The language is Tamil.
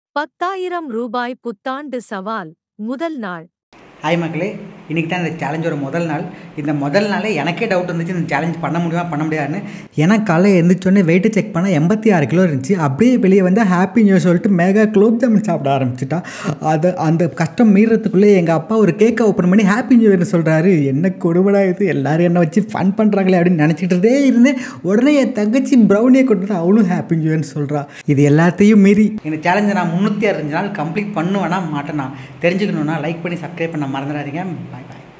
பத்தாயிரம் ரூபாய் புத்தாண்டு சவால் முதல் நாள் ஹாய் மக்களே இன்றைக்கி தான் இந்த சேலஞ்சோட முதல் நாள் இந்த முதல் நாளே எனக்கே டவுட் இருந்துச்சு இந்த சேலஞ்ச் பண்ண முடியுமா பண்ண முடியாதுன்னு ஏன்னா காலையில் எழுந்திரிச்சோடனே வெயிட்டு செக் பண்ணால் எண்பத்தி ஆறு கிலோ இருந்துச்சு அப்படியே வெளியே வந்து ஹாப்பி நியூ சொல்லிட்டு மேகா குலோப் ஜாமுன் சாப்பிட ஆரம்பிச்சிட்டா அது அந்த கஷ்டம் மீறதுக்குள்ளே எங்கள் அப்பா ஒரு கேக்கை ஓப்பன் பண்ணி ஹாப்பி நியூ இயர்னு சொல்கிறாரு என்ன கொடுமடா இது எல்லாரும் என்ன வச்சு ஃபன் பண்ணுறாங்களே அப்படின்னு நினச்சிக்கிட்டே இருந்தேன் உடனே என் தங்கச்சி ப்ரௌனியை கொண்டு வந்து அவளும் ஹாப்பி நியூ இயர்னு சொல்கிறா இது எல்லாத்தையும் மீறி இந்த சேலஞ்சை நான் முந்நூற்றி அறுபஞ்சு நாள் கம்ப்ளீட் பண்ணுவேனா மாட்டேனா தெரிஞ்சுக்கணுன்னா லைக் பண்ணி சப்ஸ்கிரைப் பண்ண மறந்துடாதீங்க